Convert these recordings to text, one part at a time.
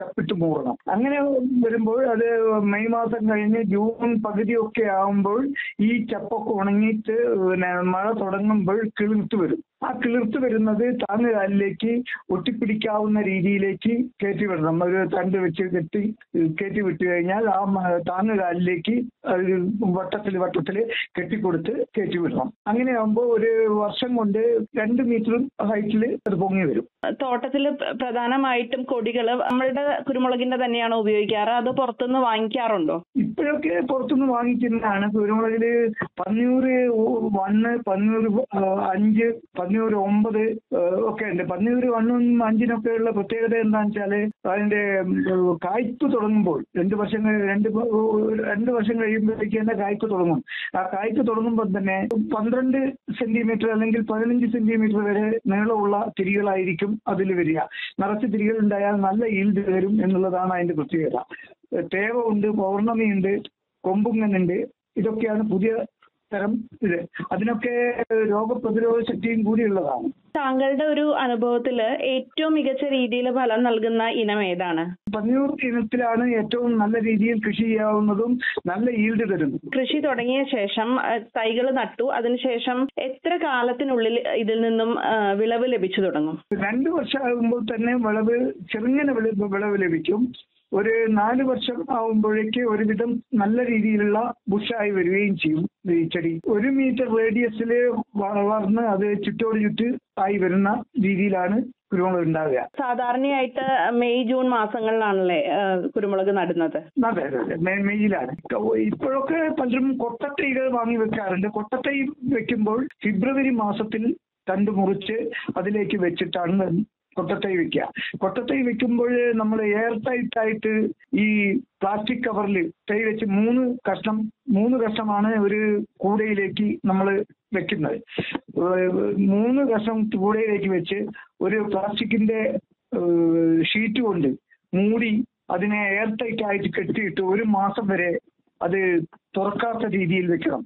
ചപ്പിട്ട് മൂടണം അങ്ങനെ വരുമ്പോൾ അത് മെയ് മാസം കഴിഞ്ഞ് ജൂൺ പകുതിയൊക്കെ ആകുമ്പോൾ ഈ ചപ്പൊക്കെ ഉണങ്ങിയിട്ട് പിന്നെ മഴ തുടങ്ങുമ്പോൾ കിളിർത്ത് വരും ആ കിളിർത്ത് വരുന്നത് താങ്ങുകാലിലേക്ക് ഒട്ടിപ്പിടിക്കാവുന്ന രീതിയിലേക്ക് കയറ്റി വിടണം ഒരു തണ്ട് വെച്ച് കെട്ടി കയറ്റി വിട്ട് കഴിഞ്ഞാൽ ആ മ- താങ്ങുകാലിലേക്ക് ഒരു വട്ടത്തിൽ വട്ടത്തിൽ കെട്ടിക്കൊടുത്ത് കയറ്റി വിടണം അങ്ങനെയാകുമ്പോൾ ഒരു വർഷം കൊണ്ട് രണ്ട് മീറ്റർ ഹൈറ്റിൽ അത് പൊങ്ങി വരും തോട്ടത്തിൽ പ്രധാനമായിട്ടും കൊടികൾ നമ്മളുടെ കുരുമുളകിന്റെ തന്നെയാണോ ഉപയോഗിക്കാറ് അതോ പുറത്തുനിന്ന് വാങ്ങിക്കാറുണ്ടോ ഇപ്പോഴൊക്കെ പുറത്തുനിന്ന് വാങ്ങിക്കുന്നതാണ് കുരുമുളകില് പന്നിയൂറ് വണ്ണ് പന്നിയൂറ് അഞ്ച് പന്നിയൂറ് ഒമ്പത് ഏഹ് ഒക്കെ ഉണ്ട് പന്നിയൂറ് വണ്ണും അഞ്ചിനൊക്കെ ഉള്ള പ്രത്യേകത എന്താണെന്ന് വെച്ചാല് അതിന്റെ ഉം, കായ്പ്പ് തുടങ്ങുമ്പോൾ രണ്ട് വർഷം കഴി- രണ്ട് പ- രണ്ട് വർഷം കഴിയുമ്പോഴേക്ക് തന്നെ കായ്പ്പ് തുടങ്ങും ആ കായ്പ്പ് തുടങ്ങുമ്പോൾ തന്നെ പന്ത്രണ്ട് സെന്റിമീറ്റർ അല്ലെങ്കിൽ പതിനഞ്ച് സെന്റിമീറ്റർ വരെ നീളമുള്ള തിരികളായിരിക്കും അതിൽ വരിക നിറച്ച് തിരികൾ ഉണ്ടായാൽ നല്ല ഈൽഡ് വരും എന്നുള്ളതാണ് അതിന്റെ പ്രത്യേകത തേവ ഉണ്ട് പൗർണമിയുണ്ട് കൊമ്പുങ്ങനുണ്ട് ഇതൊക്കെയാണ് പുതിയ തരം ഇത് അതിനൊക്കെ രോഗപ്രതിരോധ ശക്തിയും കൂടിയുള്ളതാണ് താങ്കളുടെ ഒരു അനുഭവത്തില് ഏറ്റവും മികച്ച രീതിയിൽ ഫലം നൽകുന്ന ഇനം ഏതാണ് പന്നിയൂർ ഇനത്തിലാണ് ഏറ്റവും നല്ല രീതിയിൽ കൃഷി ചെയ്യാവുന്നതും നല്ല ഈൽഡ് തരുന്നതും കൃഷി തുടങ്ങിയ ശേഷം തൈകൾ നട്ടു അതിനുശേഷം എത്ര കാലത്തിനുള്ളിൽ ഇതിൽ നിന്നും ആ, വിളവ് ലഭിച്ചു തുടങ്ങും രണ്ട് വർഷമാകുമ്പോൾ തന്നെ വിളവ് ചെറുങ്ങനെ വിളവ് വിളവ് ലഭിക്കും ഒരു നാല് വർഷം ആവുമ്പോഴേക്ക് ഒരുവിധം നല്ല രീതിയിലുള്ള ബുഷായി വരികയും ചെയ്യും ഈ ചെടി ഒരു മീറ്റർ റേഡിയസിൽ വളർന്ന് അത് ചുറ്റോട് ചുറ്റ് ആയി വരുന്ന രീതിയിലാണ് കുരുമുളക് ഉണ്ടാവുക സാധാരണയായിട്ട് മെയ് ജൂൺ മാസങ്ങളിലാണല്ലേ ആ, കുരുമുളക് നടുന്നത് അതെ അതെ അതെ മെ- മെയ്യിലാണ് ഇപ്പോഴൊക്കെ പലരും കൊട്ടത്തൈകൾ വാങ്ങി വെക്കാറുണ്ട് കൊട്ടത്തൈ വെക്കുമ്പോൾ ഫെബ്രുവരി മാസത്തിൽ തണ്ട് മുറിച്ച് അതിലേക്ക് വെച്ചിട്ടാണ് കൊട്ടത്തൈ വെക്കുക കൊട്ടത്തൈ വെക്കുമ്പോൾ നമ്മൾ എയർ ടൈറ്റ് ആയിട്ട് ഈ പ്ലാസ്റ്റിക് കവറിൽ തൈ വെച്ച് മൂന്ന് കഷ്ണം മൂന്ന് കഷ്ണമാണ് ഒരു കൂടയിലേക്ക് നമ്മൾ വെക്കുന്നത് ഏഹ് മൂന്ന് കഷ്ണം കൂടയിലേക്ക് വെച്ച് ഒരു പ്ലാസ്റ്റിക്കിന്റെ ഷീറ്റ് കൊണ്ട് മൂടി അതിനെ എയർ ടൈറ്റ് ആയിട്ട് കെട്ടിയിട്ട് ഒരു മാസം വരെ അത് തുറക്കാത്ത രീതിയിൽ വെക്കണം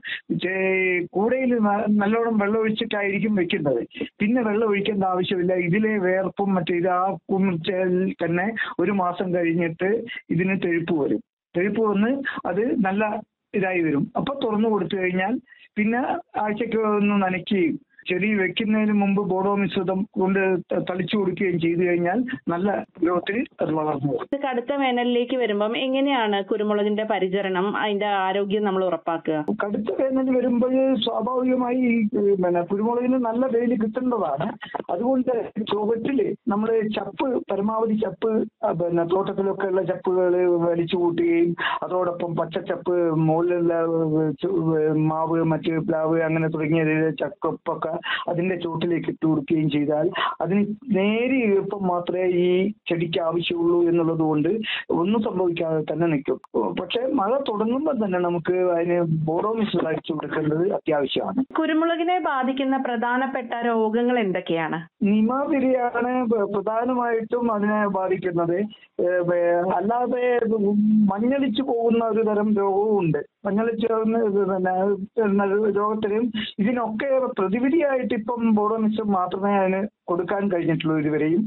കൂടയിൽ നല്ലോണം വെള്ളം ഒഴിച്ചിട്ടായിരിക്കും വെക്കുന്നത് പിന്നെ വെള്ളം ഒഴിക്കേണ്ട ആവശ്യമില്ല ഇതിലെ വേർപ്പും മറ്റേ ഇത് ആ കുമിർച്ചാൽ തന്നെ ഒരു മാസം കഴിഞ്ഞിട്ട് ഇതിന് തെഴുപ്പ് വരും തെഴുപ്പ് വന്ന് അത് നല്ല ഇതായി വരും അപ്പൊ തുറന്നു കൊടുത്തു കഴിഞ്ഞാൽ പിന്നെ ആഴ്ചക്ക് ഒന്ന് നനയ്ക്കുകയും ചെടി വെക്കുന്നതിന് മുമ്പ് ബോഡോ മിശ്രിതം കൊണ്ട് ത- തളിച്ചു കൊടുക്കുകയും ചെയ്തു കഴിഞ്ഞാൽ നല്ല ഗ്രോത്തിൽ അത് വളർന്നു വരും ഇത് കടുത്ത വേനലിലേക്ക് വരുമ്പം എങ്ങനെയാണ് കുരുമുളകിന്റെ പരിചരണം അതിന്റെ ആരോഗ്യം നമ്മൾ ഉറപ്പാക്കുക കടുത്ത വേനൽ വരുമ്പോൾ സ്വാഭാവികമായി ഈ ഏഹ്, പിന്നെ കുരുമുളകിന് നല്ല വെയിൽ കിട്ടേണ്ടതാണ് അതുകൊണ്ട് ചുവട്ടില് നമ്മൾ ചപ്പ് പരമാവധി ചപ്പ് ആ, പിന്നെ തോട്ടത്തിലൊക്കെ ഉള്ള ചപ്പുകൾ വലിച്ചു കൂട്ടുകയും അതോടൊപ്പം പച്ചച്ചപ്പ് മുകളിലുള്ള ഏഹ്, ചു- ഏഹ്, മാവ് മറ്റ് പ്ലാവ് അങ്ങനെ തുടങ്ങിയ ചക്കൊപ്പൊക്കെ അതിന്റെ ചുവട്ടിലേക്ക് ഇട്ട് കൊടുക്കുകയും ചെയ്താൽ അതിന് നേരിയ ഈർപ്പം മാത്രമേ ഈ ചെടിക്ക് ആവശ്യമുള്ളൂ എന്നുള്ളത് കൊണ്ട് ഒന്നും സംഭവിക്കാതെ തന്നെ നിൽക്കും പക്ഷെ മഴ തുടങ്ങുമ്പോൾ തന്നെ നമുക്ക് അതിന് ബോറോ മിശ്രിതം അടിച്ചു കൊടുക്കേണ്ടത് അത്യാവശ്യമാണ് കുരുമുളകിനെ ബാധിക്കുന്ന പ്രധാനപ്പെട്ട രോഗങ്ങൾ എന്തൊക്കെയാണ് നിമാതിരിയാണ് പ- പ്രധാനമായിട്ടും അതിനെ ബാധിക്കുന്നത് ഏഹ് വേ- അല്ലാതെ മഞ്ഞളിച്ചു പോകുന്ന ഒരു തരം രോഗവും ഉണ്ട് മഞ്ഞളിച്ച് പോകുന്ന ഇത് പിന്നെ എന്ന രോഗത്തിനും ഇതിനൊക്കെ പ്രതിവിധിയായിട്ട് ഇപ്പം ബോഡോമിക്സ് മാത്രമേ അതിന് കൊടുക്കാൻ കഴിഞ്ഞിട്ടുള്ളൂ ഇതുവരെയും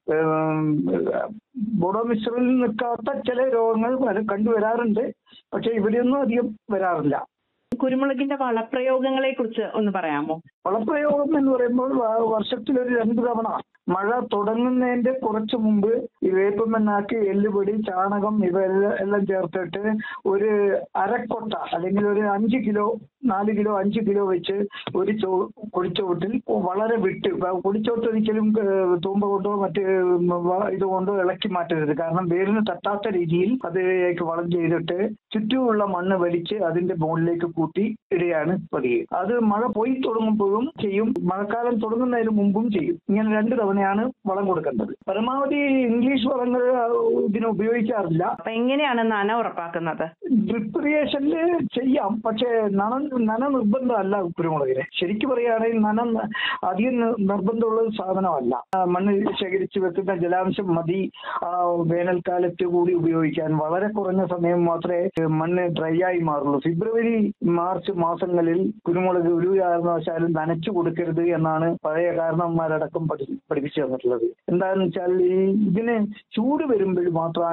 ബോഡോമിക്സറിൽ നിൽക്കാത്ത ചില രോഗങ്ങൾ വര- കണ്ടുവരാറുണ്ട് പക്ഷെ ഇവിടെയൊന്നും അധികം വരാറില്ല കുരുമുളകിന്റെ വളപ്രയോഗങ്ങളെ കുറിച്ച് ഒന്ന് പറയാമോ വളപ്രയോഗം എന്ന് പറയുമ്പോൾ വ- വർഷത്തിലൊരു രണ്ട് തവണ മഴ തുടങ്ങുന്നതിന്റെ കുറച്ച് മുമ്പ് ഈ വേപ്പമണ്ണാക്ക് എല്ലുപൊടി ചാണകം ഇവ എല്ലാം എല്ലാം ചേർത്തിട്ട് ഒരു അരക്കൊട്ട അല്ലെങ്കിൽ ഒരു അഞ്ച് കിലോ നാല് കിലോ അഞ്ച് കിലോ വെച്ച് ഒരു ചോ കൊടിച്ചോട്ടിൽ വളരെ വിട്ട് ഇപ്പൊ കൊടിച്ചോട്ട് ഒരിക്കലും ഏഹ്, തൂമ്പ കൊണ്ടോ മറ്റ് വ- ഇതുകൊണ്ടോ ഇളക്കി മാറ്റരുത് കാരണം വേരിന് തട്ടാത്ത രീതിയിൽ അതിലേക്ക് വളം ചെയ്തിട്ട് ചുറ്റുമുള്ള മണ്ണ് വലിച്ച് അതിന്റെ മുകളിലേക്ക് കൂട്ടി ഇടുകയാണ് പതിവ് അത് മഴ പോയി തുടങ്ങുമ്പോഴും ചെയ്യും മഴക്കാലം തുടങ്ങുന്നതിന് മുമ്പും ചെയ്യും ഇങ്ങനെ രണ്ട് തവണയാണ് വളം കൊടുക്കേണ്ടത് പരമാവധി ഇംഗ്ലീഷ് വളങ്ങൾ ആ, ഇതിന് ഉപയോഗിക്കാറില്ല അപ്പൊ എങ്ങനെയാണ് നന ഉറപ്പാക്കുന്നത് ഡ്രിപ്പ് ഇറിഗേഷനിൽ ചെയ്യാം പക്ഷേ നന നന നിർബന്ധമല്ല കുരുമുളകിന് ശരിക്കും പറയുകയാണെങ്കിൽ നന ന- അധികം നി- നിർബന്ധമുള്ള ഒരു സാധനമല്ല ആ, മണ്ണ് ശേഖരിച്ച് വെക്കുന്ന ജലാംശം മതി ആ, വേനൽക്കാലത്ത് കൂടി ഉപയോഗിക്കാൻ വളരെ കുറഞ്ഞ സമയം മാത്രമേ മണ്ണ് ഡ്രൈ ആയി മാറുള്ളൂ ഫെബ്രുവരി മാർച്ച് മാസങ്ങളിൽ കുരുമുളക് ഒരു കാരണവശാലും നനച്ചു കൊടുക്കരുത് എന്നാണ് പഴയ കാരണവന്മാരടക്കം പഠി പഠിപ്പിച്ചു തന്നിട്ടുള്ളത് എന്താണെന്ന് വെച്ചാൽ ഈ ഇതിന് ചൂട് വരുമ്പോൾ മാത്രമാണ്